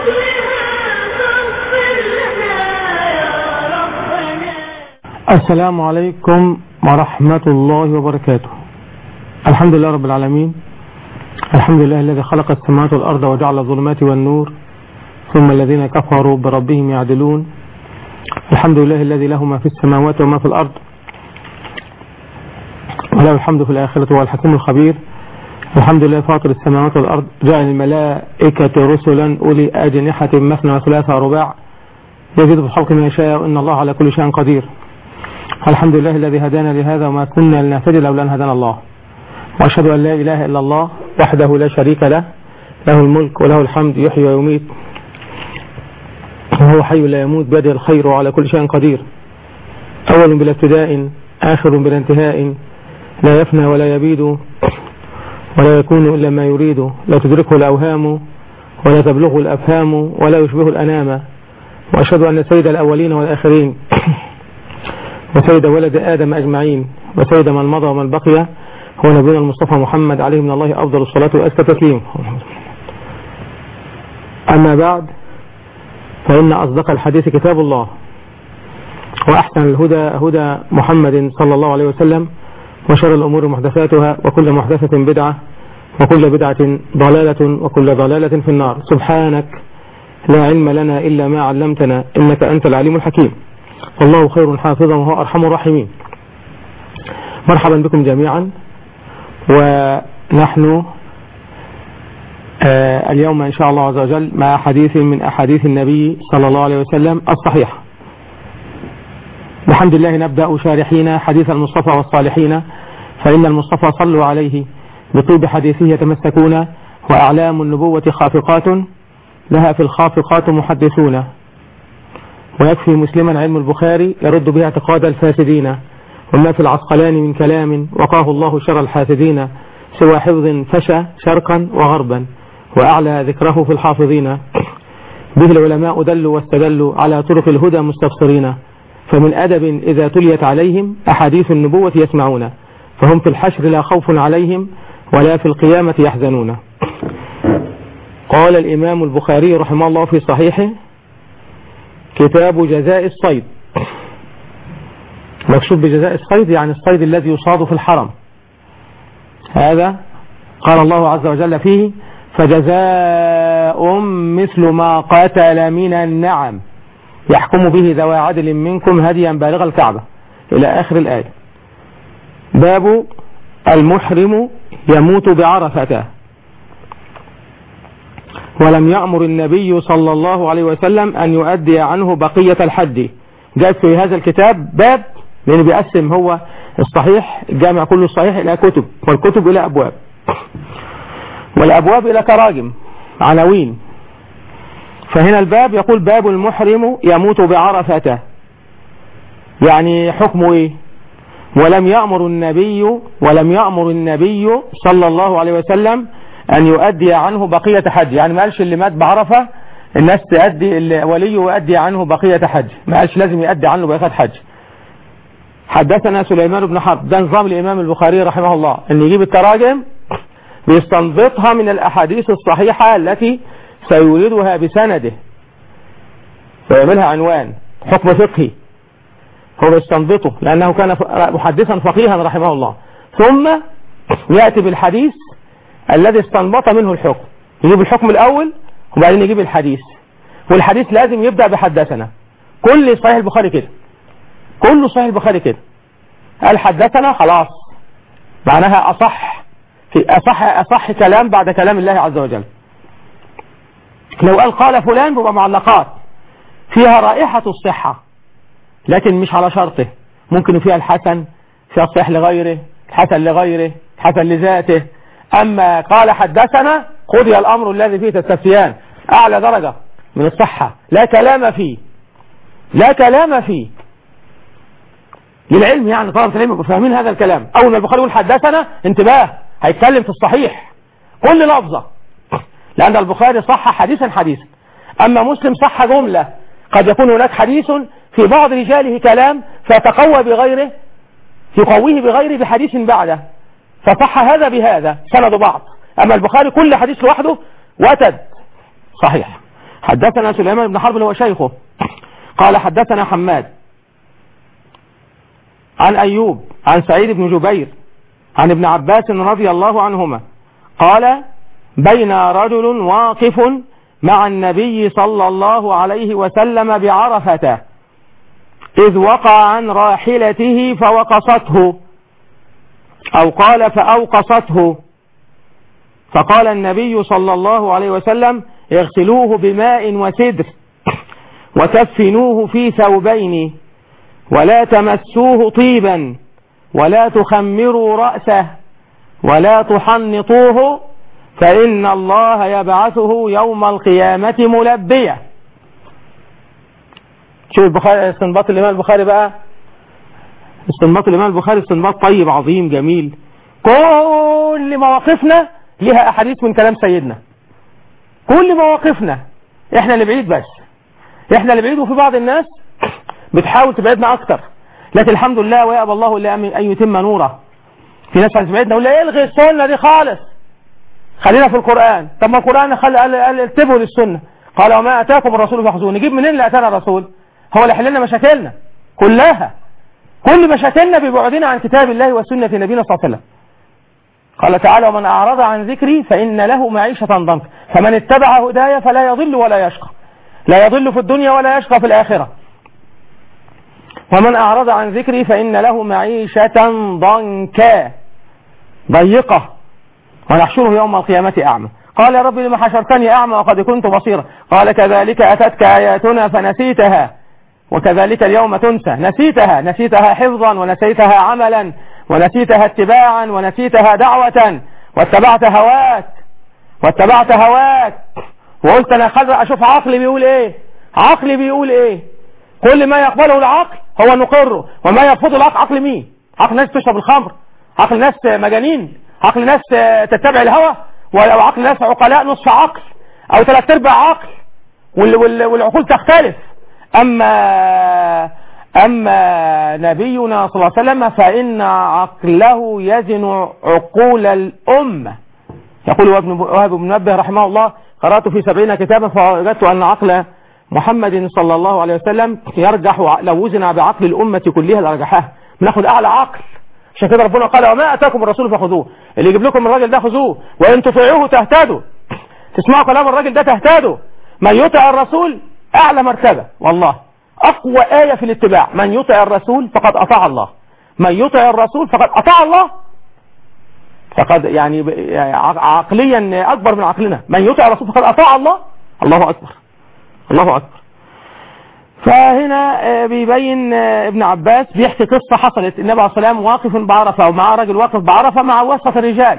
السلام عليكم ورحمة الله وبركاته الحمد لله رب العالمين الحمد لله الذي خلق السماوات والأرض وجعل الظلمات والنور ثم الذين كفروا بربهم يعدلون الحمد لله الذي له ما في السماوات وما في الأرض وله الحمد في الآخرة هو الحكيم الخبير الحمد لله فاطر السماوات والأرض جعل الملائكة رسلا أولي أجنحة مثنى وثلاثة ورباع يزيد في الخلق ما يشاء إن الله على كل شيء قدير الحمد لله الذي هدانا لهذا وما كنا لنهتدي لولا أن هدانا الله وأشهد أن لا إله إلا الله وحده لا شريك له له الملك وله الحمد يحيي ويميت وهو حي لا يموت بيده الخير وعلى كل شيء قدير أول بلا ابتداء آخر بلا انتهاء لا يفنى ولا يبيد ولا يكون إلا ما يريد لا تدركه الأوهام ولا تبلغه الأفهام ولا يشبه الأنام وأشهد أن سيد الأولين والآخرين وسيد ولد آدم أجمعين وسيد من مضى ومن بقي هو نبينا المصطفى محمد عليه من الله أفضل الصلاة وأزكى تسليم أما بعد فإن أصدق الحديث كتاب الله وأحسن الهدى هدى محمد صلى الله عليه وسلم وشر الأمور محدثاتها وكل محدثة بدعة وكل بدعة ضلالة وكل ضلالة في النار سبحانك لا علم لنا إلا ما علمتنا إنك أنت العليم الحكيم والله خير حافظا وهو أرحم الراحمين مرحبا بكم جميعا ونحن آه اليوم إن شاء الله عز وجل مع حديث من أحاديث النبي صلى الله عليه وسلم الصحيحة الحمد لله نبدأ شارحين حديث المصطفى والصالحين فإن المصطفى صلوا عليه بطيب حديثه يتمسكون وأعلام النبوة خافقات لها في الخافقات محدثون ويكفي مسلما علم البخاري يرد بها اعتقاد الفاسدين وما في العسقلان من كلام وقاه الله شر الحاسدين سوى حفظ فشى شرقا وغربا وأعلى ذكره في الحافظين به العلماء دلوا واستدلوا على طرق الهدى مستبصرين فمن أدب إذا تليت عليهم أحاديث النبوة يسمعون فهم في الحشر لا خوف عليهم ولا في القيامة يحزنون قال الإمام البخاري رحمه الله في صحيحه كتاب جزاء الصيد مكتوب بجزاء الصيد يعني الصيد الذي يصاد في الحرم هذا قال الله عز وجل فيه فجزاء مثل ما قتل من النعم يحكم به ذوى عدل منكم هديا بالغ الكعبة إلى آخر الآية باب المحرم يموت بعرفة ولم يأمر النبي صلى الله عليه وسلم أن يؤدي عنه بقية الحد جاءت في هذا الكتاب باب لأنه بيقسم هو الصحيح الجامع كله الصحيح إلى كتب والكتب إلى أبواب والأبواب إلى تراجم عناوين فهنا الباب يقول باب المحرم يموت بعرفته يعني حكمه ايه ولم يأمر النبي ولم يأمر النبي صلى الله عليه وسلم أن يؤدي عنه بقية حج يعني ما قالش اللي مات بعرفة الناس تؤدي الولي يؤدي عنه بقية حج ما قالش لازم يؤدي عنه بقية حج حدثنا سليمان بن حرب ده نظام الإمام البخاري رحمه الله أن يجيب التراجم بيستنبطها من الأحاديث الصحيحة التي سيوردها بسنده فيعملها عنوان حكم فقهي هو بيستنبطه لأنه كان محدثا فقيها رحمه الله ثم يأتي بالحديث الذي استنبط منه الحكم يجيب الحكم الأول وبعدين يجيب الحديث والحديث لازم يبدأ بحدثنا كل صحيح البخاري كده كل صحيح البخاري كده قال حدثنا خلاص معناها أصح في أصح أصح كلام بعد كلام الله عز وجل لو قال قال فلان بيبقى معلقات فيها رائحة الصحة لكن مش على شرطه ممكن فيها الحسن فيها الصحيح لغيره الحسن لغيره الحسن لذاته أما قال حدثنا قضي الأمر الذي فيه تستفتيان أعلى درجة من الصحة لا كلام فيه لا كلام فيه للعلم يعني طلبة العلم يبقوا فاهمين هذا الكلام أول ما البخاري يقول حدثنا انتباه هيتكلم في الصحيح كل لفظة لأن البخاري صح حديثا حديثا أما مسلم صح جملة قد يكون هناك حديث في بعض رجاله كلام فيتقوى بغيره يقويه بغيره بحديث بعده فصح هذا بهذا سند بعض أما البخاري كل حديث لوحده وتد صحيح حدثنا سليمان بن حرب اللي هو شيخه قال حدثنا حماد عن أيوب عن سعيد بن جبير عن ابن عباس رضي الله عنهما قال بين رجل واقف مع النبي صلى الله عليه وسلم بعرفة إذ وقع عن راحلته فوقصته أو قال فأوقصته فقال النبي صلى الله عليه وسلم اغسلوه بماء وسدر وكفنوه في ثوبين ولا تمسوه طيبا ولا تخمروا رأسه ولا تحنطوه فإن الله يبعثه يوم القيامة ملبية شوف البخاري استنباط الإمام البخاري بقى استنباط الإمام البخاري استنباط طيب عظيم جميل كل مواقفنا لها أحاديث من كلام سيدنا كل مواقفنا احنا اللي بعيد بس احنا اللي بعيد وفي بعض الناس بتحاول تبعدنا اكتر لكن الحمد لله ويأبى الله الا ان يتم نوره في ناس هتبعدنا ولا الغي السنه دي خالص خلينا في القران طب ما القران خلى قال قال انتبهوا للسنه قال وما اتاكم الرسول فخذوه نجيب منين اللي اتانا الرسول هو اللي يحل لنا مشاكلنا كلها كل مشاكلنا ببعدنا عن كتاب الله وسنه نبينا صلى الله عليه وسلم قال تعالى ومن أعرض عن ذكري فإن له معيشة ضنكا فمن اتبع هدايا فلا يضل ولا يشقى لا يضل في الدنيا ولا يشقى في الآخرة ومن أعرض عن ذكري فإن له معيشة ضنكا ضيقة ونحشره يوم القيامة أعمى قال يا رب لما حشرتني أعمى وقد كنت بصيرا قال كذلك أتتك آياتنا فنسيتها وكذلك اليوم تنسى نسيتها نسيتها حفظا ونسيتها عملا ونسيتها اتباعا ونسيتها دعوة واتبعت هواك واتبعت هواك وقلت انا خذ اشوف عقلي بيقول ايه عقلي بيقول ايه كل ما يقبله العقل هو نقره وما يرفضه العقل عقل مين عقل ناس تشرب الخمر عقل ناس مجانين عقل ناس تتبع الهوى ولو عقل ناس عقلاء نصف عقل او ثلاث ارباع عقل والعقول تختلف اما أما نبينا صلى الله عليه وسلم فإن عقله يزن عقول الأمة يقول وهب بن منبه رحمه الله قرأت في سبعين كتابا فوجدت أن عقل محمد صلى الله عليه وسلم يرجح لو وزن بعقل الأمة كلها لرجحها بناخد أعلى عقل عشان كده ربنا قال وما أتاكم الرسول فخذوه اللي يجيب لكم الراجل ده خذوه وإن تطيعوه تهتدوا تسمعوا كلام الراجل ده تهتدوا من يطع الرسول أعلى مرتبة والله أقوى آية في الاتباع من يطع الرسول فقد أطاع الله من يطع الرسول فقد أطاع الله فقد يعني عقليا أكبر من عقلنا من يطع الرسول فقد أطاع الله الله أكبر الله أكبر فهنا بيبين ابن عباس بيحكي قصة حصلت النبي عليه الصلاة والسلام واقف بعرفة ومع رجل واقف بعرفة مع وسط الرجال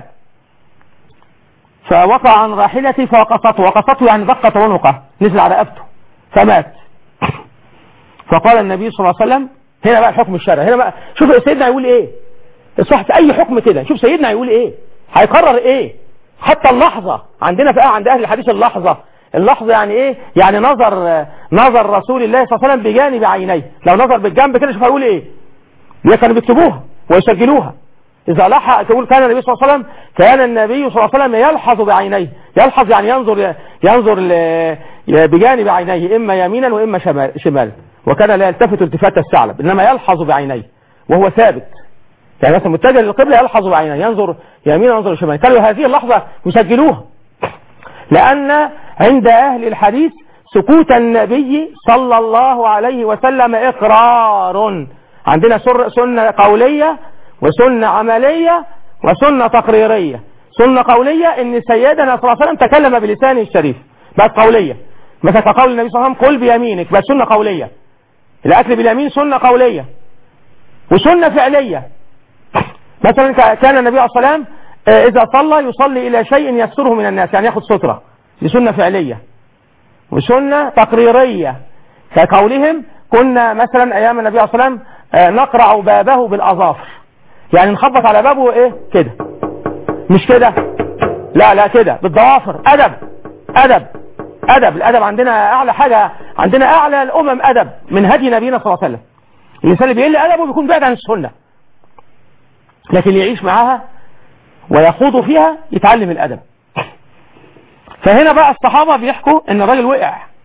فوقع عن راحلته فوقصته وقصته يعني دقت عنقه نزل على رقبته فمات فقال النبي صلى الله عليه وسلم هنا بقى الحكم الشرعي هنا بقى شوف سيدنا هيقول ايه الصح اي حكم كده شوف سيدنا هيقول ايه هيقرر ايه حتى اللحظة عندنا في عند اهل الحديث اللحظة اللحظة يعني ايه يعني نظر نظر رسول الله صلى الله عليه وسلم بجانب عينيه لو نظر بالجنب كده شوف هيقول ايه ده كانوا بيكتبوها ويسجلوها إذا لحق تقول كان النبي صلى الله عليه وسلم كان النبي صلى الله عليه وسلم يلحظ بعينيه يلحظ يعني ينظر ينظر بجانب عينيه إما يمينا وإما شمالا وكان لا يلتفت التفات الثعلب إنما يلحظ بعينيه وهو ثابت يعني مثلا متجه للقبلة يلحظ بعينيه ينظر يمينا وينظر شمالا كانوا هذه اللحظة يسجلوها لأن عند أهل الحديث سكوت النبي صلى الله عليه وسلم إقرار عندنا سنة قولية وسنة عملية وسنة تقريرية سنة قولية ان سيدنا صلى الله عليه وسلم تكلم بلسانه الشريف بس قولية مثلا كقول النبي صلى الله عليه وسلم قل بيمينك بس سنة قولية الأكل باليمين سنة قولية وسنة فعلية مثلا كان النبي عليه الصلاة والسلام إذا صلى يصلي إلى شيء يستره من الناس يعني ياخد سترة دي سنة فعلية وسنة تقريرية كقولهم كنا مثلا أيام النبي عليه الصلاة والسلام نقرع بابه بالأظافر يعني نخبط على بابه ايه كده مش كده لا لا كده بالضوافر ادب ادب ادب الادب عندنا اعلى حاجة عندنا اعلى الامم ادب من هدي نبينا صلى الله عليه وسلم الانسان اللي بيقل ادبه بيكون بعيد عن السنة لكن اللي يعيش معاها ويخوض فيها يتعلم الادب فهنا بقى الصحابة بيحكوا ان الراجل وقع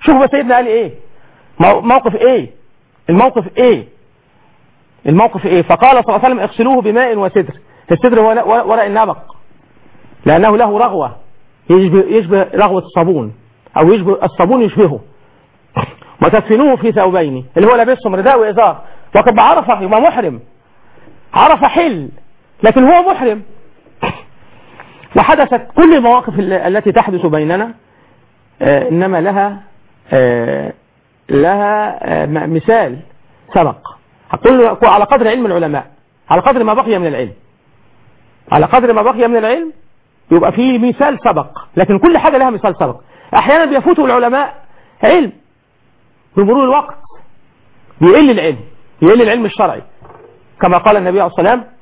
شوفوا بس سيدنا قال ايه مو- موقف ايه الموقف ايه الموقف ايه فقال صلى الله عليه وسلم اغسلوه بماء وسدر السدر هو ورق ورق النبق لانه له رغوة يشبه, يشبه رغوة الصابون او يشبه الصابون يشبهه وتدفنوه في ثوبين اللي هو لابسهم رداء وازار وقد بعرفه يبقى محرم عرف حل لكن هو محرم وحدثت كل المواقف ال- التي تحدث بيننا آه، انما لها آه، لها آه، م- مثال سبق هقول على قدر علم العلماء على قدر ما بقي من العلم على قدر ما بقي من العلم يبقى في مثال سبق لكن كل حاجة لها مثال سبق احيانا بيفوتوا العلماء علم بمرور الوقت بيقل العلم يقل العلم الشرعي كما قال النبي عليه الصلاة والسلام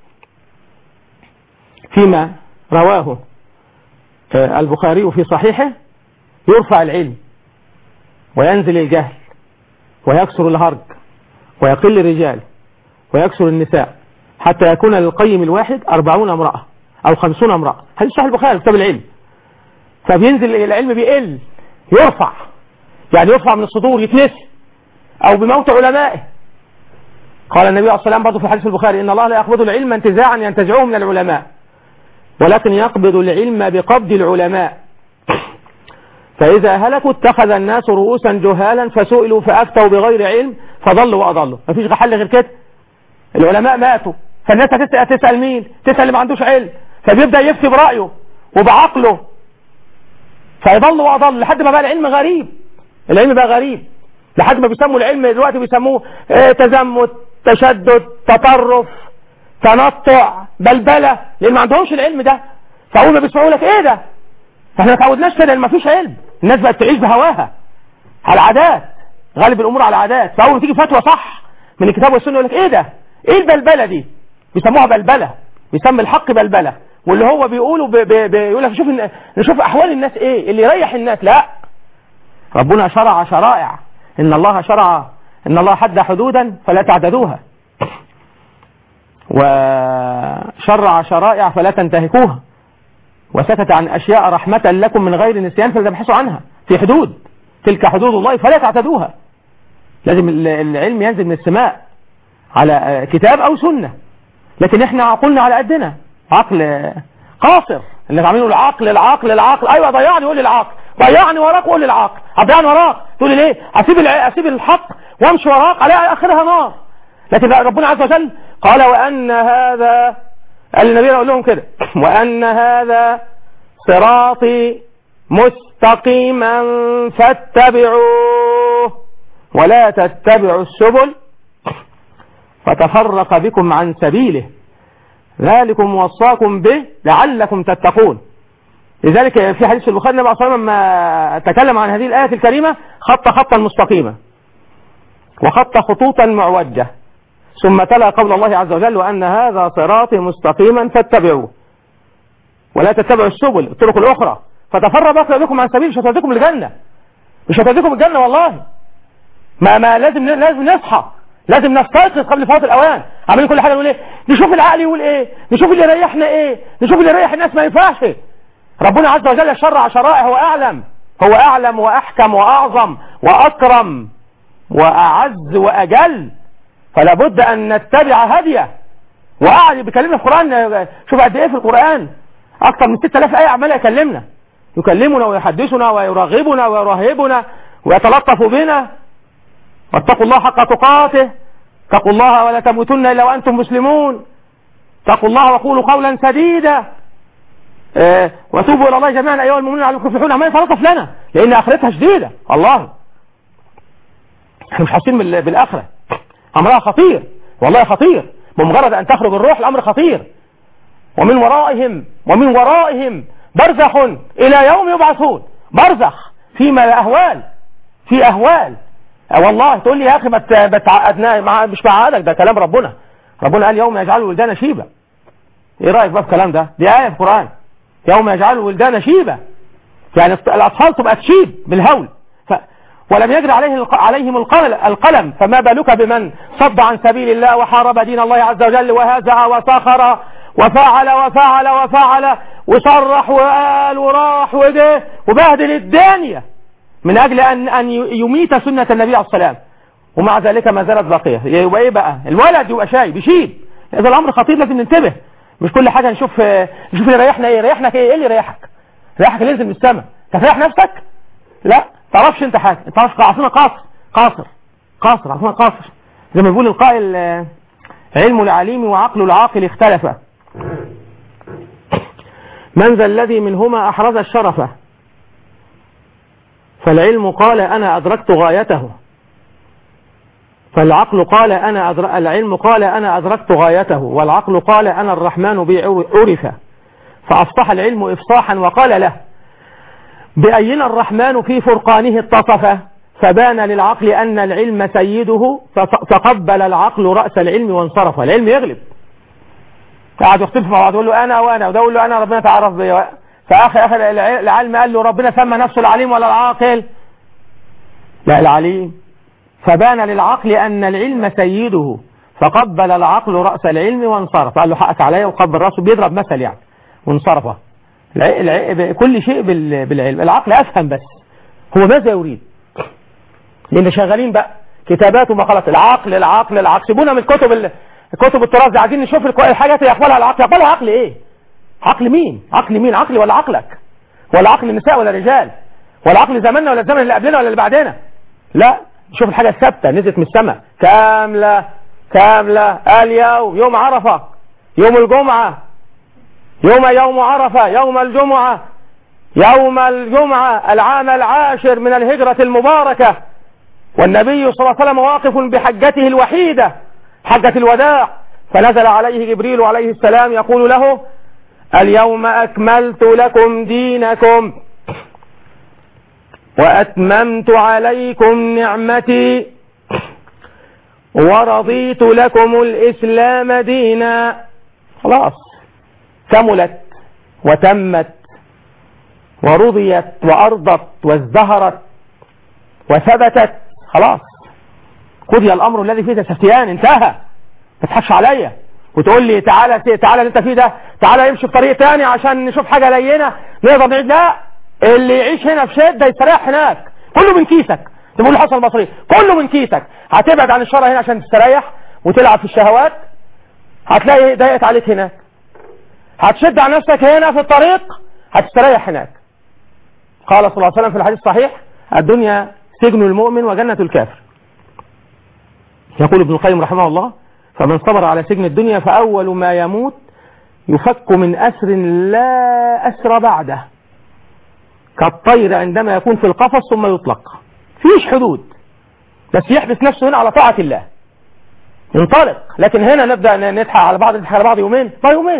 فيما رواه آه، البخاري في صحيحه يرفع العلم وينزل الجهل ويكسر الهرج ويقل الرجال ويكسر النساء حتى يكون للقيم الواحد أربعون امرأة أو خمسون امرأة هذا صحيح البخاري كتاب العلم فبينزل العلم بيقل يرفع يعني يرفع من الصدور يتنس أو بموت علمائه قال النبي عليه الصلاة والسلام برضه في حديث البخاري إن الله لا يقبض العلم انتزاعا ينتزعه من العلماء ولكن يقبض العلم بقبض العلماء فإذا هلكوا اتخذ الناس رؤوسا جهالا فسئلوا فأفتوا بغير علم فضلوا وأضلوا مفيش حل غير كده العلماء ماتوا فالناس هتسأل تسأل مين تسأل اللي ما عندوش علم فبيبدأ يفتي برأيه وبعقله فيضل وأضل لحد ما بقى العلم غريب العلم بقى غريب لحد ما بيسموا العلم دلوقتي بيسموه اه تزمت تشدد تطرف تنطع بلبلة لان ما عندهمش العلم ده فاول ما بيسمعوا لك ايه ده احنا ما تعودناش كده لان ما فيش علم الناس بقت تعيش بهواها على عادات غالب الامور على عادات فاول ما تيجي فتوى صح من الكتاب والسنه يقول لك ايه ده ايه البلبله دي بيسموها بلبله بيسمي الحق بلبله واللي هو بيقوله بي بي بيقول لك نشوف نشوف احوال الناس ايه اللي يريح الناس لا ربنا شرع شرائع ان الله شرع ان الله حد حدودا فلا تعتدوها وشرع شرائع فلا تنتهكوها وسكت عن أشياء رحمة لكم من غير نسيان فلتبحثوا عنها في حدود تلك حدود الله فلا تعتدوها لازم العلم ينزل من السماء على كتاب أو سنة لكن احنا عقلنا على قدنا عقل قاصر اللي عاملينه العقل العقل العقل ايوه ضيعني قول لي العقل ضيعني وراك وقول لي العقل هتضيعني وراك تقول لي ليه اسيب الع... اسيب الحق وامشي وراك عليها اخرها نار لكن ربنا عز وجل قال وان هذا قال النبي يقول لهم كده وان هذا صراطي مستقيما فاتبعوه ولا تتبعوا السبل فتفرق بكم عن سبيله ذلكم وصاكم به لعلكم تتقون لذلك في حديث البخاري النبي صلى الله عليه وسلم لما تكلم عن هذه الآية الكريمة خط خطا مستقيما وخط خطوطا معوجة ثم تلا قول الله عز وجل وأن هذا صراطي مستقيما فاتبعوه ولا تتبعوا السبل الطرق الأخرى فتفرق بكم عن سبيل مش هتوديكم الجنة مش هتوديكم الجنة والله ما ما لازم لازم نصحى لازم نستيقظ قبل فوات الاوان عاملين كل حاجه نقول ايه نشوف العقل يقول ايه نشوف اللي يريحنا ايه نشوف اللي يريح الناس ما ينفعش ربنا عز وجل شرع شرائع هو اعلم هو اعلم واحكم واعظم واكرم واعز واجل فلا بد ان نتبع هديه وقعد بيكلمنا في القران شوف قد ايه في القران اكثر من 6000 ايه عمال يكلمنا يكلمنا ويحدثنا ويرغبنا ويرهبنا ويتلطف بنا واتقوا الله حق تقاته اتقوا الله ولا تموتن إلا وأنتم مسلمون اتقوا الله وقولوا قولا سديدا اه وتوبوا إلى الله جميعا أيها المؤمنون عليكم تفلحون عمال يتلطف لنا لأن آخرتها شديدة والله احنا مش حاسين بالآخرة أمرها خطير والله خطير بمجرد أن تخرج الروح الأمر خطير ومن ورائهم ومن ورائهم برزخ إلى يوم يبعثون برزخ فيما أهوال في أهوال والله تقول لي يا اخي ما تعقدنا مع مش معقدك ده كلام ربنا ربنا قال يوم يجعل الولدان شيبا ايه رايك بقى في الكلام ده دي ايه في القران يوم يجعل الولدان شيبا يعني الاطفال تبقى تشيب بالهول ف... ولم يجري عليه عليهم القلم فما بالك بمن صد عن سبيل الله وحارب دين الله عز وجل وهزع وسخر وفعل وفعل وفعل وصرح وقال وراح وده وبهدل الدنيا من أجل أن أن يميت سنة النبي عليه السلام ومع ذلك ما زالت باقية يبقى إيه بقى الولد يبقى شايب يشيب هذا الأمر خطير لازم ننتبه مش كل حاجة نشوف نشوف اللي ريحنا إيه ريحنا إيه إيه اللي ريحك ريحك اللي ينزل من السماء تريح نفسك لا تعرفش أنت حاجة أنت تعرفش عصنا قاصر قاصر قاصر عصنا قاصر زي ما بيقول القائل علم العليم وعقل العاقل اختلفا من ذا الذي منهما أحرز الشرف فالعلم قال أنا أدركت غايته فالعقل قال أنا أدر... العلم قال أنا أدركت غايته والعقل قال أنا الرحمن بي عرف فأفصح العلم إفصاحا وقال له بأين الرحمن في فرقانه اتصف فبان للعقل أن العلم سيده فقبل العقل رأس العلم وانصرف العلم يغلب قاعد يختلف مع بعض يقول له أنا وأنا وده يقول له أنا ربنا تعرف بي فأخي أخي العلم قال له ربنا سمى نفسه العليم ولا العاقل لا العليم فبان للعقل أن العلم سيده فقبل العقل رأس العلم وانصرف قال له حقك عليا وقبل رأسه بيضرب مثل يعني وانصرف كل شيء بالعلم العقل أفهم بس هو ماذا يريد لان شغالين بقى كتابات ومقالات العقل العقل العقل سيبونا من الكتب ال... كتب التراث دي عايزين نشوف الحاجات اللي يقبلها العقل يقبلها عقل ايه عقل مين عقل مين عقلي ولا عقلك ولا عقل النساء ولا الرجال ولا عقل زماننا ولا الزمن اللي قبلنا ولا اللي بعدنا لا شوف الحاجه الثابته نزلت من السماء كامله كامله اليوم يوم عرفه يوم الجمعه يوم يوم عرفه يوم الجمعه يوم الجمعه العام العاشر من الهجره المباركه والنبي صلى الله عليه وسلم واقف بحجته الوحيدة حجة الوداع فنزل عليه جبريل عليه السلام يقول له اليوم أكملت لكم دينكم وأتممت عليكم نعمتي ورضيت لكم الإسلام دينا خلاص كملت وتمت ورضيت وأرضت وازدهرت وثبتت خلاص قضي الامر الذي فيه تستفتيان انتهى ما تضحكش عليا وتقول لي تعالى تعالى اللي انت فيه ده تعالى يمشي في طريق تاني عشان نشوف حاجه لينه نقدر نعيد لا اللي يعيش هنا في شده يستريح هناك كله من كيسك تقول له حسن البصري كله من كيسك هتبعد عن الشر هنا عشان تستريح وتلعب في الشهوات هتلاقي ضيقت عليك هناك هتشد على نفسك هنا في الطريق هتستريح هناك قال صلى الله عليه وسلم في الحديث الصحيح الدنيا سجن المؤمن وجنة الكافر يقول ابن القيم رحمه الله فمن صبر على سجن الدنيا فأول ما يموت يفك من أسر لا أسر بعده كالطير عندما يكون في القفص ثم يطلق فيش حدود بس يحبس نفسه هنا على طاعة الله ينطلق لكن هنا نبدأ نضحك على بعض نضحك على بعض يومين ما يومين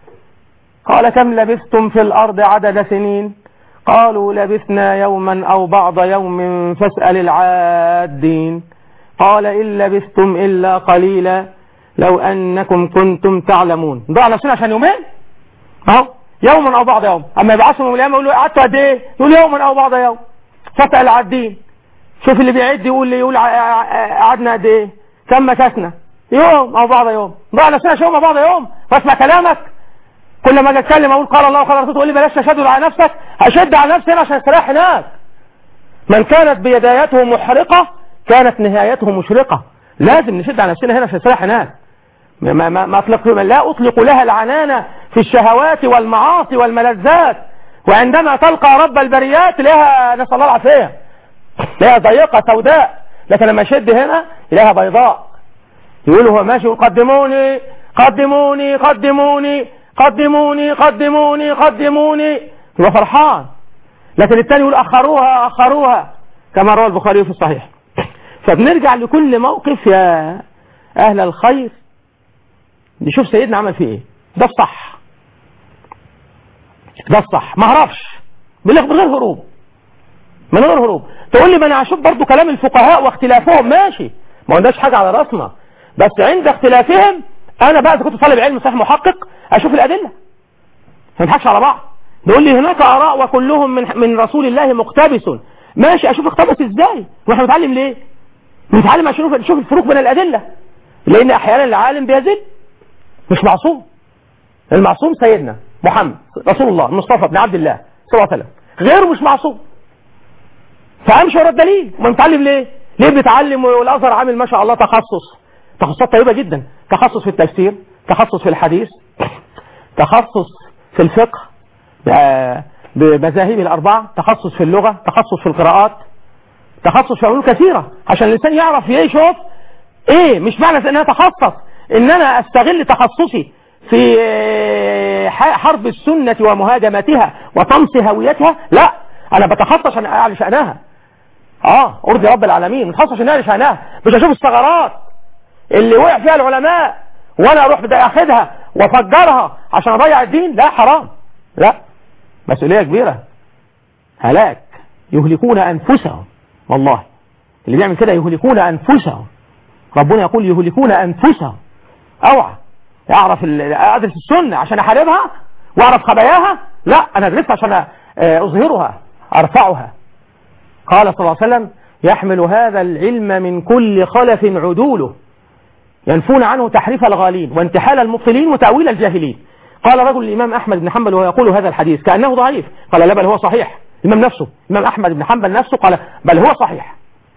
قال كم لبثتم في الأرض عدد سنين قالوا لبثنا يوما أو بعض يوم فاسأل العادين قال إن لبثتم إلا قليلا لو أنكم كنتم تعلمون ضاع نفسنا عشان يومين أهو يوما أو بعض يوم أما يبعثوا من الأيام يقولوا قعدتوا قد إيه يقول يوما أو بعض يوم فاسأل العادين شوف اللي بيعد يقول لي يقول قعدنا قد إيه كم مكثنا يوم أو بعض يوم ضاع نفسنا يوم أو بعض يوم واسمع كلامك كل ما اجي اتكلم اقول قال الله وقال رسوله تقول لي بلاش تشدد على نفسك هشد على نفسي هنا عشان استريح هناك من كانت بدايته محرقة كانت نهايته مشرقة لازم نشد على نفسنا هنا عشان نستريح هناك ما, ما, ما أطلق لا أطلق لها العنانة في الشهوات والمعاصي والملذات وعندما تلقى رب البريات لها نسأل الله العافية لها ضيقة سوداء لكن لما يشد هنا لها بيضاء يقول هو ماشي قدموني قدموني قدموني قدموني قدموني قدموني يبقى فرحان لكن الثاني يقول أخروها أخروها كما روى البخاري في الصحيح فبنرجع لكل موقف يا أهل الخير نشوف سيدنا عمل فيه إيه ده الصح ده الصح ما هربش من غير هروب من غير هروب تقول لي ما انا هشوف برضو كلام الفقهاء واختلافهم ماشي ما قلناش حاجة على راسنا بس عند اختلافهم انا بقى اذا كنت طالب علم صحيح محقق اشوف الادله ما نضحكش على بعض نقول لي هناك اراء وكلهم من من رسول الله مقتبس ماشي اشوف اقتبس ازاي واحنا بنتعلم ليه بنتعلم عشان نشوف الفروق بين الادله لان احيانا العالم بيزيد مش معصوم المعصوم سيدنا محمد رسول الله المصطفى بن عبد الله صلى الله عليه وسلم غيره مش معصوم فامشي ورا الدليل ما متعلم ليه ليه بيتعلم والازهر عامل ما شاء الله تخصص تخصصات طيبه جدا تخصص في التفسير تخصص في الحديث تخصص في الفقه ب- بمذاهب الاربعه تخصص في اللغه تخصص في القراءات تخصص في علوم كثيره عشان الانسان يعرف يشوف ايه مش معنى ان انا اتخصص ان انا استغل تخصصي في آه، ح- حرب السنة ومهاجمتها وطمس هويتها لا انا بتخصص عشان اعلى شأنها اه ارضي رب العالمين متخصص عشان اعلى شأنها مش اشوف الثغرات اللي وقع فيها العلماء وانا اروح بدي اخدها وافجرها عشان اضيع الدين لا حرام لا مسؤولية كبيرة هلاك يهلكون انفسهم والله اللي بيعمل كده يهلكون انفسهم ربنا يقول يهلكون انفسهم اوعى اعرف ال- ادرس السنه عشان احاربها واعرف خباياها لا انا ادرسها عشان آه، اظهرها ارفعها قال صلى الله عليه وسلم يحمل هذا العلم من كل خلف عدوله ينفون عنه تحريف الغالين وانتحال المبطلين وتأويل الجاهلين قال رجل الإمام أحمد بن حنبل وهو يقول هذا الحديث كأنه ضعيف قال لا بل هو صحيح الإمام نفسه الإمام أحمد بن حنبل نفسه قال بل هو صحيح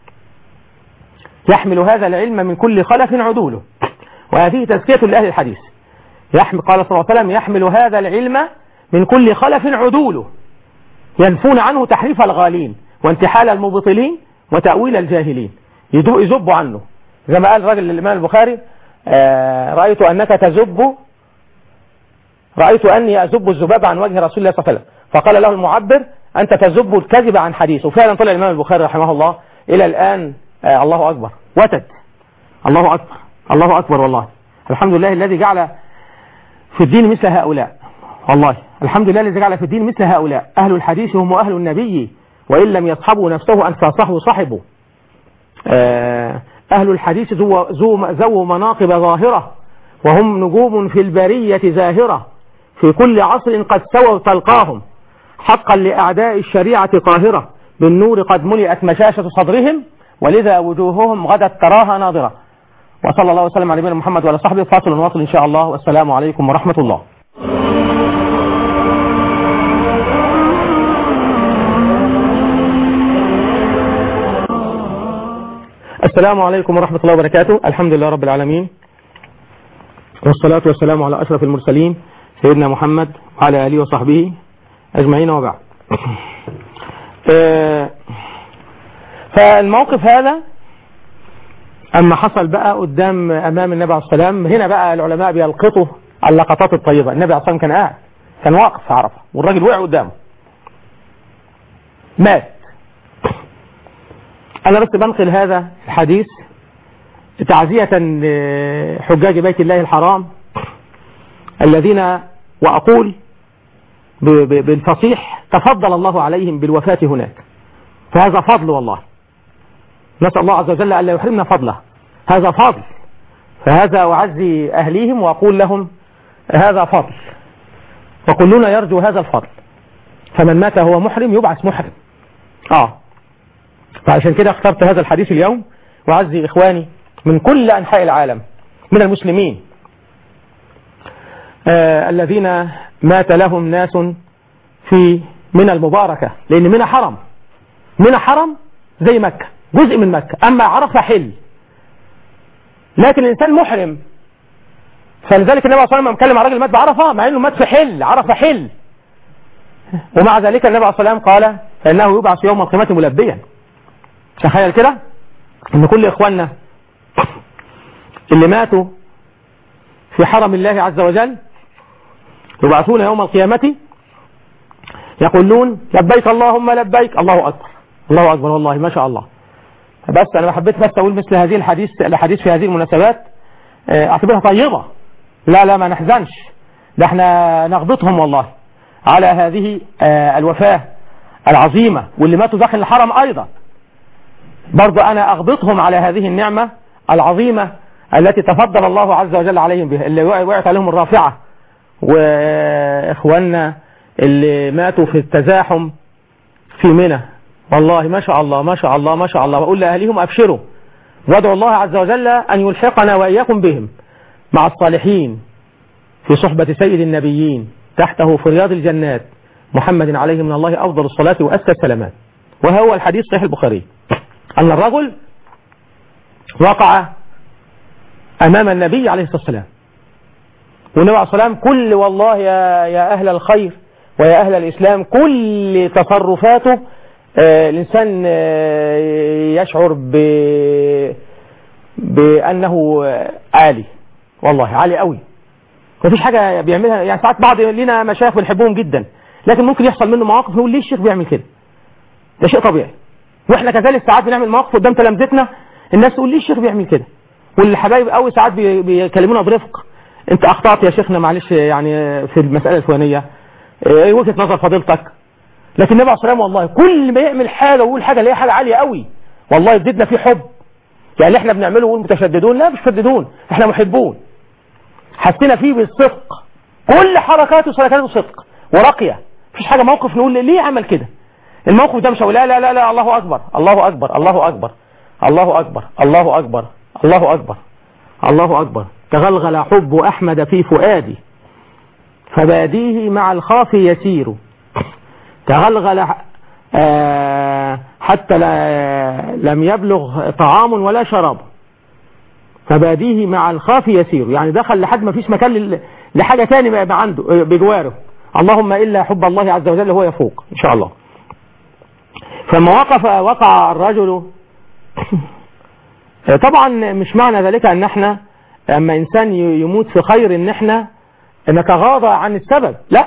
يحمل هذا العلم من كل خلف عدوله وهذه تزكية لأهل الحديث يحمل قال صلى الله عليه وسلم يحمل هذا العلم من كل خلف عدوله ينفون عنه تحريف الغالين وانتحال المبطلين وتأويل الجاهلين يدو- يزبوا عنه زي ما قال راجل للإمام البخاري آه، رأيت أنك تزب رأيت أني أزب الذباب عن وجه رسول الله صلى الله عليه وسلم فقال له المعبر أنت تزب الكذب عن حديث وفعلا طلع الإمام البخاري رحمه الله إلى الآن آه الله أكبر وتد الله أكبر الله أكبر والله الحمد لله الذي جعل في الدين مثل هؤلاء والله الحمد لله الذي جعل في الدين مثل هؤلاء أهل الحديث هم أهل النبي وإن لم يصحبوا نفسه أنفاسه صحبوا آه، أهل الحديث ذو, ذو, ذو مناقب ظاهرة وهم نجوم في البرية زاهرة في كل عصر قد سووا تلقاهم حقا لأعداء الشريعة قاهرة بالنور قد ملئت مشاشة صدرهم ولذا وجوههم غدت تراها ناظرة وصلى الله وسلم على نبينا محمد وعلى صحبه فاصل واصل إن شاء الله والسلام عليكم ورحمة الله السلام عليكم ورحمة الله وبركاته الحمد لله رب العالمين والصلاة والسلام على أشرف المرسلين سيدنا محمد وعلى آله وصحبه أجمعين وبعد آه، فالموقف هذا أما حصل بقى قدام أمام النبي عليه الصلاة والسلام هنا بقى العلماء بيلقطوا اللقطات الطيبة النبي عليه الصلاة والسلام كان قاعد كان واقف في عرفة والراجل وقع قدامه مات أنا بس بنقل هذا الحديث تعزية لحجاج بيت الله الحرام الذين وأقول ب- ب- بالفصيح تفضل الله عليهم بالوفاة هناك فهذا فضل والله نسأل الله عز وجل ألا يحرمنا فضله هذا فضل فهذا أعزي أهليهم وأقول لهم هذا فضل وكلنا يرجو هذا الفضل فمن مات هو محرم يبعث محرم آه فعشان كده اخترت هذا الحديث اليوم وأعزي إخواني من كل أنحاء العالم من المسلمين آه الذين مات لهم ناس في من المباركة لأن منى حرم منى حرم زي مكة جزء من مكة أما عرفة حل لكن الإنسان محرم فلذلك النبي صلى الله عليه وسلم اتكلم عن راجل مات بعرفة مع انه مات في حل عرفة حل ومع ذلك النبي عليه الصلاة والسلام قال فإنه يبعث يوم القيامة ملبيا تخيل كده ان كل اخواننا اللي ماتوا في حرم الله عز وجل يبعثون يوم القيامة يقولون لبيك اللهم لبيك الله أكبر الله أكبر والله ما شاء الله بس أنا حبيت بس أقول مثل هذه الحديث الحديث في هذه المناسبات آه، أعتبرها طيبة لا لا ما نحزنش ده احنا نغبطهم والله على هذه آه، الوفاة العظيمة واللي ماتوا داخل الحرم أيضا برضو أنا أغبطهم على هذه النعمة العظيمة التي تفضل الله عز وجل عليهم بها اللي وقعت عليهم الرافعة وإخواننا اللي ماتوا في التزاحم في منى والله ما شاء الله ما شاء الله ما شاء الله وأقول لأهلهم أبشروا وادعوا الله عز وجل أن يلحقنا وإياكم بهم مع الصالحين في صحبة سيد النبيين تحته في رياض الجنات محمد عليه من الله أفضل الصلاة وأسكى السلامات وهو الحديث صحيح البخاري أن الرجل وقع أمام النبي عليه الصلاة والسلام والنبي عليه الصلاة والسلام كل والله يا, يا أهل الخير ويا أهل الإسلام كل تصرفاته آه الإنسان آه يشعر ب بأنه عالي والله عالي قوي مفيش حاجة بيعملها يعني ساعات بعض لنا مشايخ بنحبهم جدا لكن ممكن يحصل منه مواقف نقول ليه الشيخ بيعمل كده ده شيء طبيعي واحنا كذلك ساعات بنعمل مواقف قدام تلامذتنا الناس تقول ليه الشيخ بيعمل كده والحبايب قوي ساعات بيكلمونا برفق انت اخطات يا شيخنا معلش يعني في المساله الفلانيه ايه وجهه نظر فضيلتك لكن النبي عليه الصلاه والسلام والله كل ما يعمل حاجه ويقول حاجه اللي هي حاجه عاليه قوي والله يزيدنا فيه حب يعني اللي احنا بنعمله نقول متشددون لا مش متشددون احنا محبون حسينا فيه بالصدق كل حركاته سلكاته صدق ورقيه مفيش حاجه موقف نقول ليه عمل كده الموقف ده مش لا لا لا لا الله اكبر الله اكبر الله اكبر الله اكبر الله اكبر الله اكبر الله اكبر تغلغل حب احمد في فؤادي فباديه مع الخاف يسير تغلغل آه حتى لا لم يبلغ طعام ولا شراب فباديه مع الخاف يسير يعني دخل لحد ما فيش مكان لحاجة تاني بقى عنده بجواره اللهم إلا حب الله عز وجل هو يفوق إن شاء الله فما وقف وقع الرجل طبعا مش معنى ذلك ان احنا اما انسان يموت في خير ان احنا نتغاضى عن السبب لا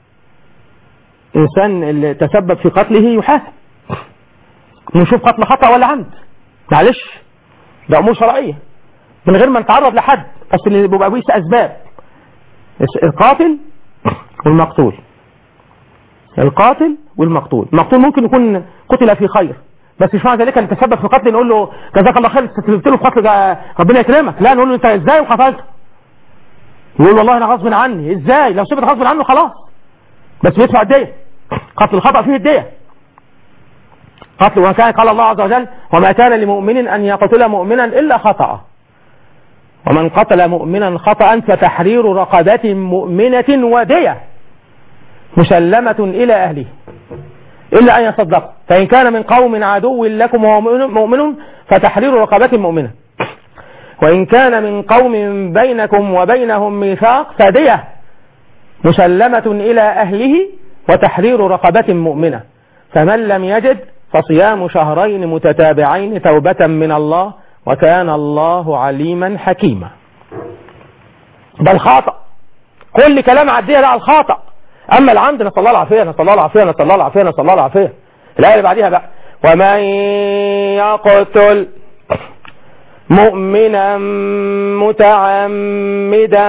انسان اللي تسبب في قتله يحاسب نشوف قتل خطأ ولا عمد معلش ده امور شرعية من غير ما نتعرض لحد بس اللي بيبقى بيس اسباب القاتل والمقتول القاتل والمقتول المقتول ممكن يكون قتل في خير بس مش معنى ذلك ان تسبب في قتل نقول له جزاك الله خير استسلمت له في قتل ربنا يكرمك لا نقول له انت ازاي وقتلت يقول والله انا غصب عني ازاي لو سبت غصب عنه خلاص بس بيدفع الدية قتل الخطأ فيه الدية قتل وكان قال الله عز وجل وما كان لمؤمن ان يقتل مؤمنا الا خطأ ومن قتل مؤمنا خطأ فتحرير رقبة مؤمنة ودية مسلمة إلى أهله إلا أن يصدق فإن كان من قوم عدو لكم وهو مؤمن فتحرير رقبة مؤمنة وإن كان من قوم بينكم وبينهم ميثاق فدية مسلمة إلى أهله وتحرير رقبة مؤمنة فمن لم يجد فصيام شهرين متتابعين توبة من الله وكان الله عليما حكيما ده الخطأ كل كلام عديه ده على الخطأ اما العمد نسال الله العافيه نسال الله العافيه نسال الله العافيه نسال الله العافيه الايه اللي بعديها بقى ومن يقتل مؤمنا متعمدا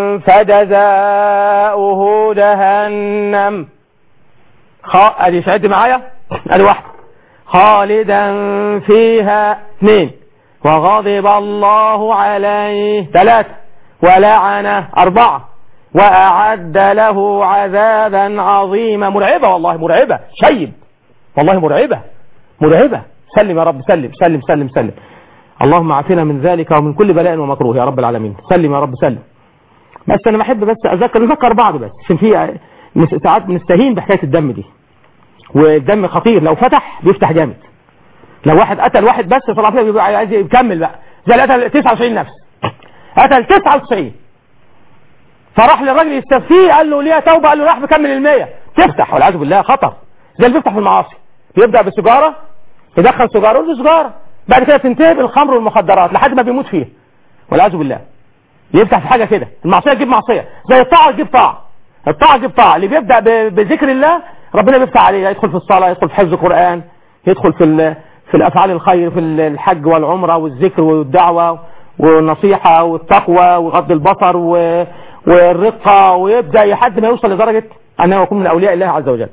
فجزاؤه جهنم خ... ادي شعد معايا ادي واحده خالدا فيها اثنين وغضب الله عليه ثلاثة ولعنه أربعة وأعد له عذابا عظيما مرعبة والله مرعبة شيب والله مرعبة مرعبة سلم يا رب سلم سلم سلم سلم اللهم عافنا من ذلك ومن كل بلاء ومكروه يا رب العالمين سلم يا رب سلم بس انا بحب بس اذكر نذكر بعض بس عشان في ساعات بنستهين بحكايه الدم دي والدم خطير لو فتح بيفتح جامد لو واحد قتل واحد بس طلع فيه بيبقى عايز يكمل بقى زي اللي قتل 29 نفس قتل 99 فراح للراجل يستفيه قال له ليها توبه قال له راح بكمل المية تفتح والعياذ بالله خطر زي اللي بيفتح في المعاصي يبدا بالسيجاره يدخل سيجاره يقول له سيجاره بعد كده تنتهي بالخمر والمخدرات لحد ما بيموت فيها والعياذ بالله يفتح في حاجه كده المعصيه تجيب معصيه زي الطاعه تجيب طاعه الطاعه تجيب طاعه اللي بيبدا بذكر الله ربنا بيفتح عليه يدخل في الصلاه يدخل في حفظ القران يدخل في في الافعال الخير في الحج والعمره والذكر والدعوه والنصيحه والتقوى وغض البصر و... والرقه ويبدا لحد ما يوصل لدرجه انه يكون من اولياء الله عز وجل.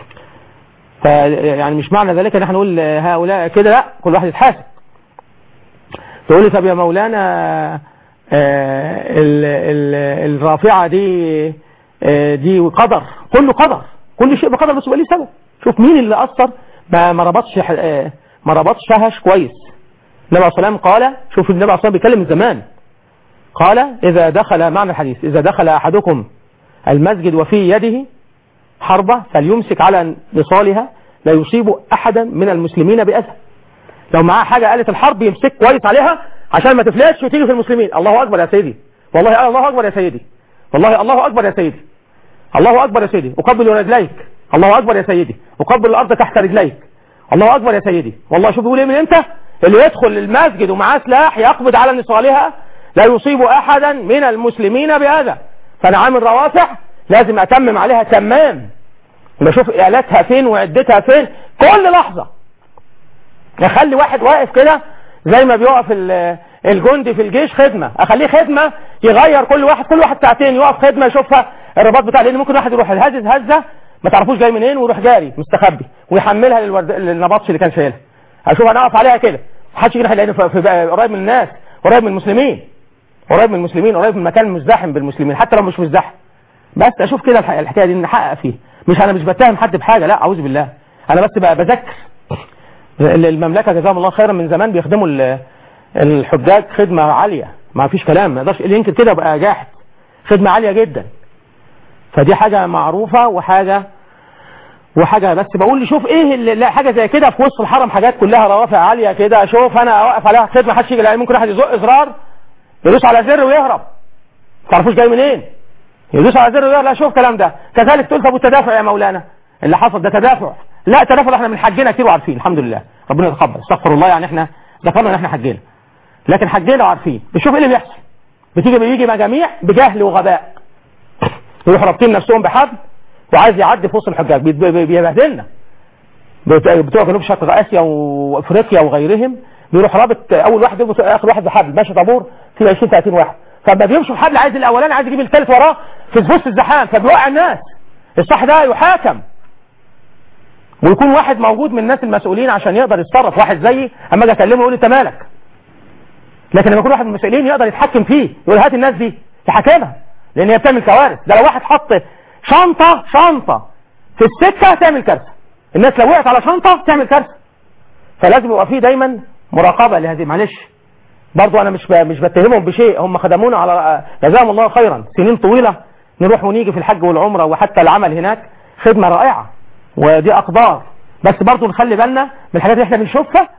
فيعني مش معنى ذلك ان احنا نقول هؤلاء كده لا كل واحد يتحاسب. تقول لي طب يا مولانا ال ال الرافعه دي دي قدر كله قدر كل شيء بقدر بس يبقى ليه سبب شوف مين اللي اثر ما ما ربطش ما ربطش فهش كويس النبي عليه الصلاه قال شوف النبي عليه الصلاه بيتكلم من زمان قال اذا دخل معنى الحديث اذا دخل احدكم المسجد وفي يده حربة فليمسك على نصالها لا يصيب احدا من المسلمين باذى لو معاه حاجه آلة الحرب يمسك كويس عليها عشان ما تفلتش وتيجي في المسلمين الله اكبر يا سيدي والله الله اكبر يا سيدي والله الله اكبر يا سيدي الله اكبر يا سيدي اقبل رجليك الله اكبر يا سيدي اقبل الارض تحت رجليك الله اكبر يا سيدي والله شوف بيقول ايه من امتى اللي يدخل المسجد ومعاه سلاح يقبض على نصالها لا يصيب احدا من المسلمين باذى فانا عامل روافع لازم اتمم عليها تمام بشوف الاتها فين وعدتها فين كل لحظه اخلي واحد واقف كده زي ما بيقف ال- الجندي في الجيش خدمة اخليه خدمة يغير كل واحد كل واحد ساعتين يقف خدمة يشوفها الرباط بتاع لان ممكن واحد يروح الهزز هزة ما تعرفوش جاي منين ويروح جاري مستخبي ويحملها للورد... للنبطش اللي كان شايلها اشوف انا اقف عليها كده محدش يجي لان في... في... قريب من الناس قريب من المسلمين قريب من المسلمين قريب من مكان مزدحم بالمسلمين حتى لو مش مزدحم بس اشوف كده الح- الحكايه دي نحقق فيها مش انا مش بتهم حد بحاجه لا اعوذ بالله انا بس بقى بذكر المملكه جزاهم الله خيرا من زمان بيخدموا ال- الحجاج خدمه عاليه ما فيش كلام ما يقدرش اللي ينكر كده يبقى جاحد خدمه عاليه جدا فدي حاجه معروفه وحاجه وحاجه بس بقول لي شوف ايه اللي لا حاجه زي كده في وسط الحرم حاجات كلها روافع عاليه كده شوف انا اوقف عليها خدمه محدش يجي يلاقي ممكن واحد يزق زرار يدوس على زر ويهرب ما تعرفوش جاي منين يدوس على زر ويهرب لا شوف الكلام ده كذلك تقول طب التدافع يا مولانا اللي حصل ده تدافع لا تدافع احنا من حجنا كتير وعارفين الحمد لله ربنا يتقبل استغفر الله يعني احنا ذكرنا ان احنا حجينا لكن حجينا وعارفين بشوف ايه اللي بيحصل بتيجي بيجي مجاميع بجهل وغباء يروحوا رابطين نفسهم بحبل وعايز يعدي في وسط الحجاج بيت- بي- بيبهدلنا بت- بتوع جنوب شرق اسيا وافريقيا وغيرهم بيروح رابط اول واحد يربط اخر واحد بحبل ماشي طابور في 20 30 واحد فلما بيمشوا بحبل عايز الاولاني عايز يجيب الثالث وراه في وسط الزحام فبيوقع الناس الصح ده يحاكم ويكون واحد موجود من الناس المسؤولين عشان يقدر يتصرف واحد زيي اما اجي اكلمه يقول لي انت مالك لكن لما يكون واحد من المسؤولين يقدر يتحكم فيه يقول هات الناس دي يحاكمها لان هي بتعمل كوارث ده لو واحد حط شنطه شنطه في السكه تعمل كارثه الناس لو وقعت على شنطه تعمل كارثه فلازم يبقى فيه دايما مراقبه لهذه معلش برضو انا مش ب... مش بتهمهم بشيء هم خدمونا على جزاهم الله خيرا سنين طويله نروح ونيجي في الحج والعمره وحتى العمل هناك خدمه رائعه ودي اقدار بس برضو نخلي بالنا من الحاجات اللي احنا بنشوفها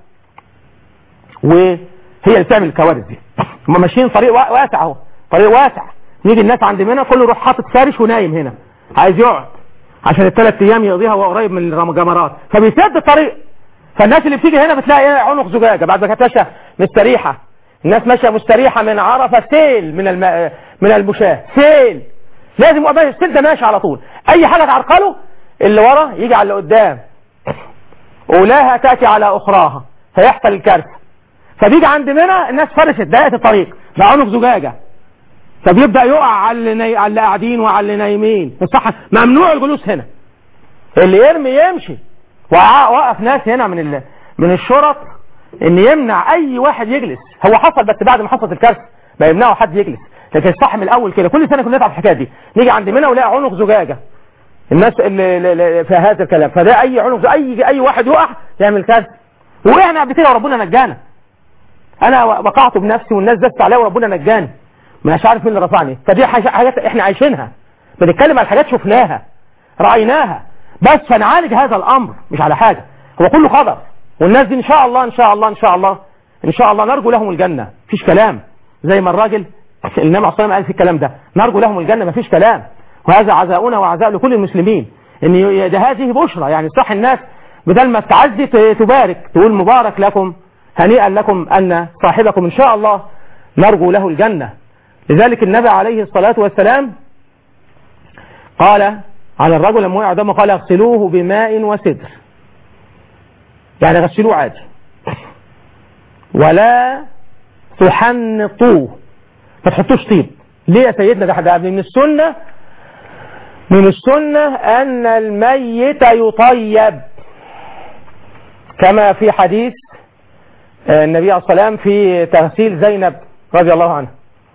وهي اللي بتعمل الكوارث دي هم ماشيين طريق وا- واسع اهو طريق واسع نيجي الناس عند منى كله يروح حاطط فارش ونايم هنا عايز يقعد عشان الثلاث ايام يقضيها وهو قريب من الجمرات فبيسد الطريق فالناس اللي بتيجي هنا بتلاقي ايه عنق زجاجه بعد ما كانت ماشيه مستريحه الناس ماشيه مستريحه من عرفه سيل من الم... من المشاه سيل لازم يبقى ماشي السيل ده ماشي على طول اي حاجه تعرقله اللي ورا يجي على اللي قدام اولاها تاتي على اخراها فيحصل الكارثه فبيجي عند منى الناس فرشت ضيقت الطريق بقى عنق زجاجه فبيبدا يقع على اللي, ني... على اللي قاعدين وعلى اللي نايمين الصح ممنوع الجلوس هنا اللي يرمي يمشي وقع- وقف ناس هنا من ال... من الشرط ان يمنع اي واحد يجلس هو حصل بس بعد ما حصلت الكارثه ما يمنعوا حد يجلس لكن الصح من الاول كده كل سنه كنا نتعب الحكايه دي نيجي عند منى ونلاقي عنق زجاجه الناس اللي اللي- اللي في هذا الكلام فده اي عنق زجاجة، اي اي واحد يقع يعمل كارثه وقعنا قبل كده وربنا نجانا انا وقعت بنفسي والناس دست عليا وربنا نجاني مش عارف مين اللي رفعني فدي حاجة- حاجات احنا عايشينها بنتكلم على حاجات شفناها رايناها بس فنعالج هذا الامر مش على حاجه هو كله قدر والناس دي ان شاء الله ان شاء الله ان شاء الله ان شاء الله نرجو لهم الجنه مفيش كلام زي ما الراجل النبي عليه الصلاه والسلام قال في الكلام ده نرجو لهم الجنه مفيش كلام وهذا عزاؤنا وعزاء لكل المسلمين ان ي- ده هذه بشرى يعني صح الناس بدل ما تعزي ت- تبارك تقول مبارك لكم هنيئا لكم ان صاحبكم ان شاء الله نرجو له الجنه لذلك النبي عليه الصلاه والسلام قال على الرجل لما وقع دمه قال اغسلوه بماء وسدر يعني غسلوه عادي ولا تحنطوه ما تحطوش طيب ليه يا سيدنا ده ده من السنة من السنة أن الميت يطيب كما في حديث آه، النبي عليه الصلاة والسلام في تغسيل زينب رضي الله عنها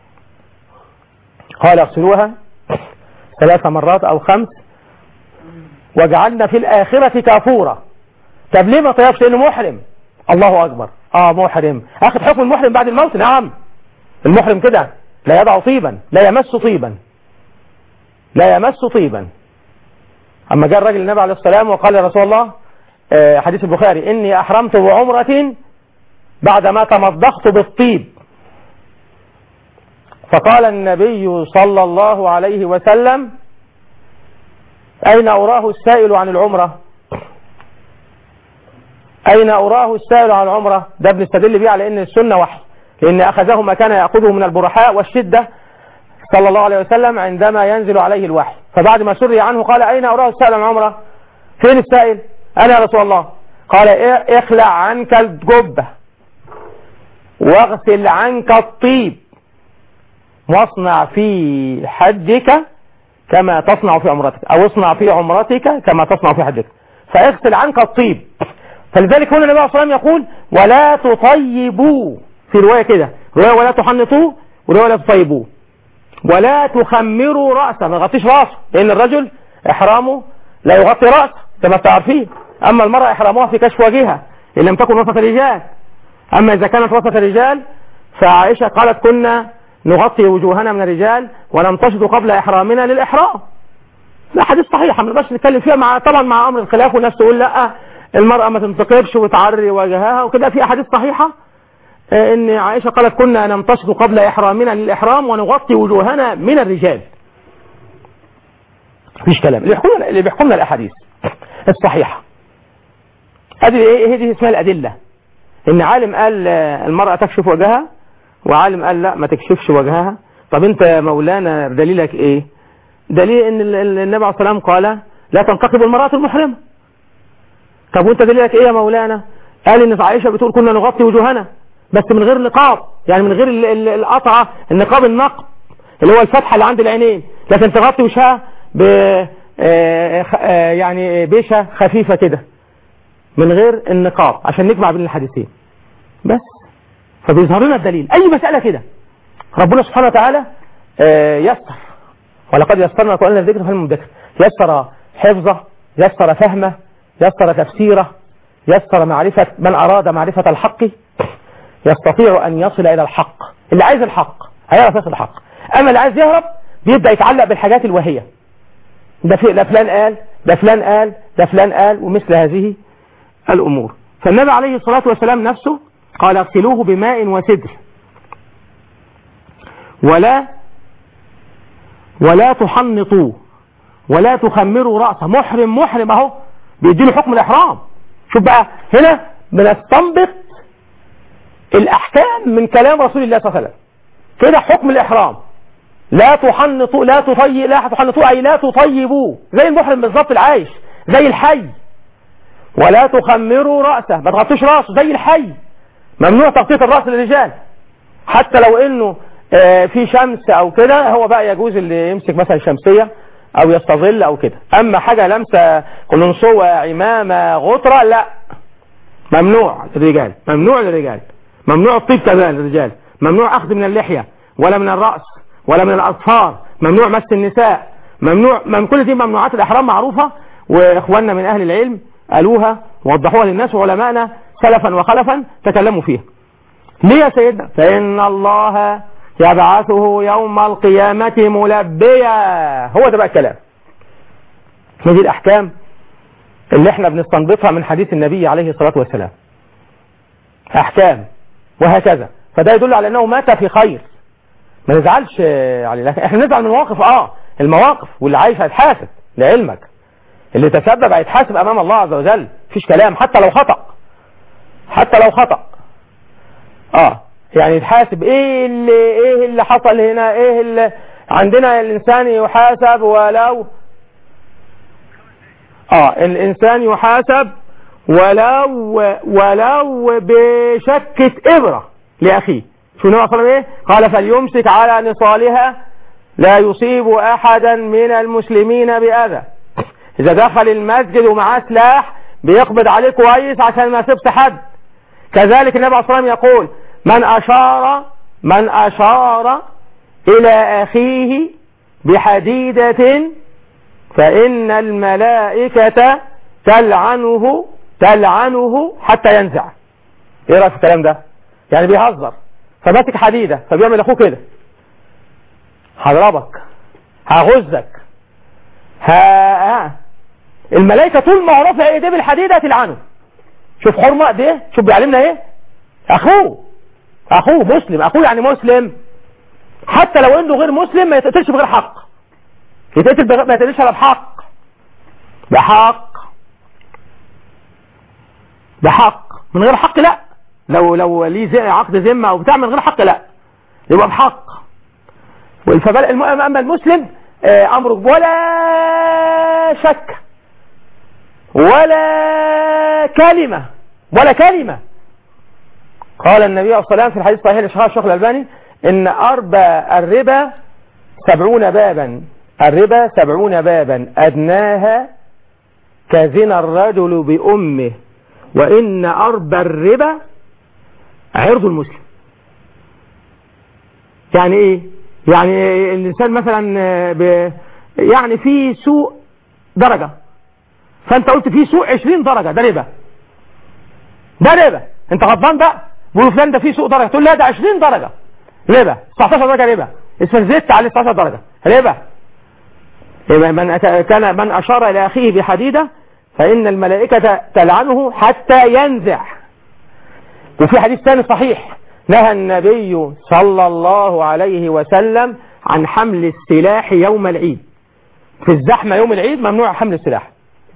قال اغسلوها ثلاث مرات أو خمس وجعلنا في الآخرة كافورة طب ليه ما طيبش لأنه محرم الله أكبر آه محرم أخذ حكم المحرم بعد الموت نعم المحرم كده لا يضع طيبا لا يمس طيبا لا يمس طيبا أما جاء الرجل النبي عليه السلام وقال يا رسول الله آه، حديث البخاري إني أحرمت بعمرة بعدما تمضخت بالطيب فقال النبي صلى الله عليه وسلم أين أراه السائل عن العمرة أين أراه السائل عن العمرة ده بنستدل بيه على أن السنة وحي لأن أخذه ما كان يأخذه من البرحاء والشدة صلى الله عليه وسلم عندما ينزل عليه الوحي فبعد ما سري عنه قال أين أراه السائل عن العمرة فين السائل أنا يا رسول الله قال اخلع عنك الجبة واغسل عنك الطيب واصنع في حجك كما تصنع في عمرتك او اصنع في عمرتك كما تصنع في حجك فاغسل عنك الطيب فلذلك هنا النبي صلى الله عليه وسلم يقول ولا تطيبوا في رواية كده رواية ولا تحنطوا ورواية ولا تطيبوا ولا تخمروا رأسه ما يغطيش رأسه لأن الرجل إحرامه لا يغطي رأسه كما تعرفين أما المرأة إحرامها في كشف وجهها إن لم تكن وسط الرجال أما إذا كانت وسط الرجال فعائشة قالت كنا نغطي وجوهنا من الرجال ونمتشط قبل إحرامنا للإحرام لا حديث صحيح ما نقدرش نتكلم فيها مع طبعا مع أمر الخلاف والناس تقول لا المرأة ما تنتقبش وتعري وجهها وكده في أحاديث صحيحة ان عائشة قالت كنا نمتشط قبل إحرامنا للإحرام ونغطي وجوهنا من الرجال مفيش كلام اللي بيحكمنا اللي بيحكمنا الأحاديث الصحيحة هذه ايه هذه اسمها الأدلة ان عالم قال المرأة تكشف وجهها وعالم قال لا ما تكشفش وجهها طب انت يا مولانا دليلك ايه دليل ان النبي عليه الصلاة والسلام قال لا تنتقب المرأة المحرمة طب وانت دليلك ايه يا مولانا قال ان عائشة بتقول كنا نغطي وجوهنا بس من غير نقاب يعني من غير القطعة النقاب النقب اللي هو الفتحة اللي عند العينين لكن تغطي وشها ب يعني بيشة خفيفة كده من غير النقاب عشان نجمع بين الحديثين بس فبيظهر لنا الدليل اي مسألة كده ربنا سبحانه وتعالى يسر ولقد يسرنا القرآن الذكر فهم الذكر يسر حفظه يسر فهمه يسر تفسيره يسر معرفة من أراد معرفة الحق يستطيع أن يصل إلى الحق اللي عايز الحق هيعرف يصل الحق أما اللي عايز يهرب بيبدأ يتعلق بالحاجات الوهية ده, في ده فلان قال ده فلان قال ده فلان قال ومثل هذه الأمور فالنبي عليه الصلاة والسلام نفسه قال اغسلوه بماء وسدر ولا ولا تحنطوه ولا تخمروا رأسه محرم محرم اهو بيديله حكم الإحرام شوف بقى هنا بنستنبط الأحكام من كلام رسول الله صلى الله عليه وسلم كده حكم الإحرام لا تحنطوا لا تطيب لا تحنطوا أي لا تطيبوا زي المحرم بالظبط العايش زي الحي ولا تخمروا رأسه ما تغطيش رأسه زي الحي ممنوع تغطية الرأس للرجال حتى لو انه آه في شمس او كده هو بقى يجوز اللي يمسك مثلا شمسية او يستظل او كده اما حاجة لمسة قلنسوة عمامة غطرة لا ممنوع للرجال ممنوع للرجال ممنوع الطيب كمان للرجال ممنوع اخذ من اللحية ولا من الرأس ولا من الاظفار ممنوع مس النساء ممنوع من كل دي ممنوعات الاحرام معروفة واخواننا من اهل العلم قالوها ووضحوها للناس وعلمائنا سلفا وخلفا تكلموا فيها ليه يا سيدنا فإن الله يبعثه يوم القيامة ملبيا هو ده بقى الكلام هذه الأحكام اللي احنا بنستنبطها من حديث النبي عليه الصلاة والسلام أحكام وهكذا فده يدل على أنه مات في خير ما نزعلش عليه لكن احنا نزعل من مواقف اه المواقف واللي عايش هيتحاسب لعلمك اللي تسبب هيتحاسب امام الله عز وجل مفيش كلام حتى لو خطأ حتى لو خطأ اه يعني يتحاسب ايه اللي ايه اللي حصل هنا ايه اللي عندنا الانسان يحاسب ولو اه الانسان يحاسب ولو ولو بشكة ابرة لاخيه شو النبي صلى الله عليه وسلم ايه قال فليمسك على نصالها لا يصيب احدا من المسلمين باذى اذا دخل المسجد ومعاه سلاح بيقبض عليه كويس عشان ما يسيبش حد كذلك النبي عليه الصلاة والسلام يقول من أشار من أشار إلى أخيه بحديدة فإن الملائكة تلعنه تلعنه حتى ينزع ايه رأيك في الكلام ده يعني بيهزر فماسك حديدة فبيعمل اخوه كده هضربك هغزك ها الملائكة طول ما هو رافع ايديه بالحديدة تلعنه شوف حرمة قد ايه شوف بيعلمنا ايه اخوه اخوه مسلم اخوه يعني مسلم حتى لو انه غير مسلم ما يتقتلش بغير حق يتقتل بغير ما يتقتلش الا بحق بحق بحق من غير حق لا لو لو ليه زي عقد ذمه او بتاع من غير حق لا يبقى بحق فبل الم- اما المسلم آه، امره ولا شك ولا كلمه ولا كلمه قال النبي صلى الله عليه وسلم في الحديث الصحيح لشيخ الشيخ الألباني إن أربى الربا سبعون بابا الربا سبعون بابا أدناها كزنا الرجل بأمه وإن أربى الربا عرض المسلم يعني إيه يعني الإنسان مثلا آه، ب يعني في سوء درجة فأنت قلت في سوء 20 درجة ده ربا ده ربا انت غضبان بقى بيقولوا فلان ده فيه سوء درجه تقول لا ده 20 درجه ربا 19 درجه ربا اسمك زدت عليه 19 درجه ربا يبقى من أت- كان من اشار الى اخيه بحديده فان الملائكه تلعنه حتى ينزع وفي حديث ثاني صحيح نهى النبي صلى الله عليه وسلم عن حمل السلاح يوم العيد في الزحمه يوم العيد ممنوع حمل السلاح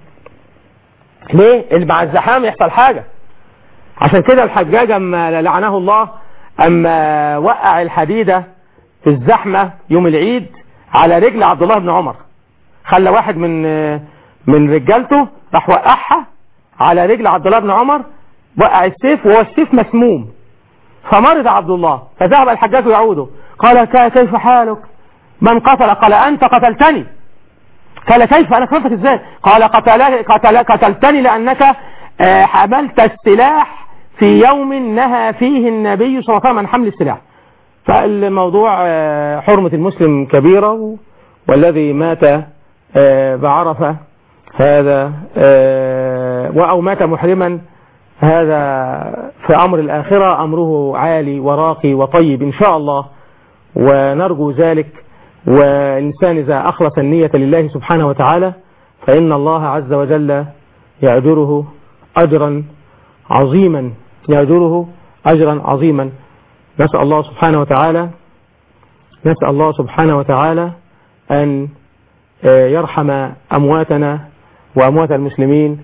ليه؟ اللي مع الزحام يحصل حاجه عشان كده الحجاج اما لعنه الله اما وقع الحديدة في الزحمة يوم العيد على رجل عبد الله بن عمر خلى واحد من من رجالته راح وقعها على رجل عبد الله بن عمر وقع السيف وهو السيف مسموم فمرض عبد الله فذهب الحجاج يعوده قال "ك- كيف حالك من قتل قال انت قتلتني قال كيف انا قتلتك ازاي قال قتل قتل قتلتني لانك آه، حملت السلاح في يوم نهى فيه النبي صلى الله عليه وسلم عن حمل السلاح فالموضوع آه، حرمة المسلم كبيرة و- والذي مات آه، بعرفة هذا آه، أو مات محرما هذا في أمر الآخرة أمره عالي وراقي وطيب إن شاء الله ونرجو ذلك والإنسان إذا أخلص النية لله سبحانه وتعالى فإن الله عز وجل يأجره أجرا عظيما يأجره أجرا عظيما نسأل الله سبحانه وتعالى نسأل الله سبحانه وتعالى أن آه، يرحم أمواتنا وأموات المسلمين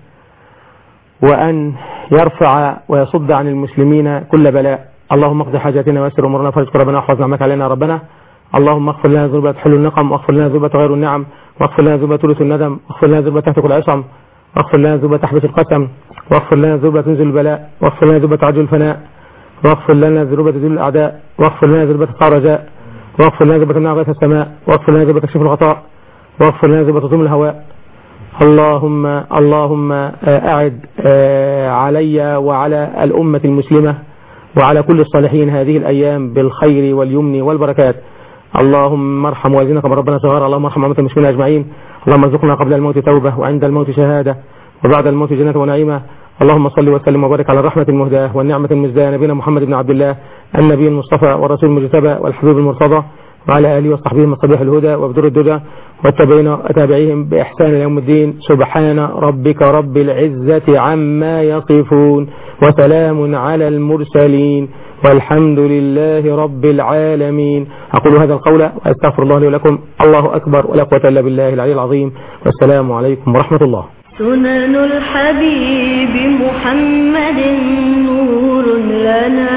وأن يرفع ويصد عن المسلمين كل بلاء اللهم اقض حاجاتنا ويسر امورنا وفرج كربنا واحفظ نعمك علينا يا ربنا اللهم اغفر لنا ذنوب تحل النقم واغفر لنا ذنوب غير النعم واغفر لنا ذنوب تورث الندم واغفر لنا ذنوب تهتك العصم واغفر لنا ذنوب تحبس القسم واغفر لنا ذنوب تنزل البلاء واغفر لنا ذنوب تعجل الفناء واغفر لنا ذنوب تزول الاعداء واغفر لنا ذنوب تقع رجاء واغفر لنا ذنوب تمنع غيث السماء واغفر لنا ذنوب تكشف الغطاء واغفر لنا ذنوب تطوم الهواء اللهم اللهم آه، أعد آه، علي وعلى الأمة المسلمة وعلى كل الصالحين هذه الأيام بالخير واليمن والبركات اللهم ارحم والدينا كما ربنا صغار اللهم ارحم أمة المسلمين أجمعين اللهم ارزقنا قبل الموت توبة وعند الموت شهادة وبعد الموت جنة ونعيمة اللهم صل وسلم وبارك على الرحمة المهداة والنعمة المزداة نبينا محمد بن عبد الله النبي المصطفى والرسول المجتبى والحبيب المرتضى وعلى آله وصحبه من صبيح الهدى وبدر الدجى والتابعين وتابعيهم بإحسان إلى يوم الدين سبحان ربك رب العزة عما يصفون وسلام على المرسلين والحمد لله رب العالمين أقول هذا القول وأستغفر الله لي ولكم الله أكبر ولا قوة إلا بالله العلي العظيم والسلام عليكم ورحمة الله سنن الحبيب محمد نور لنا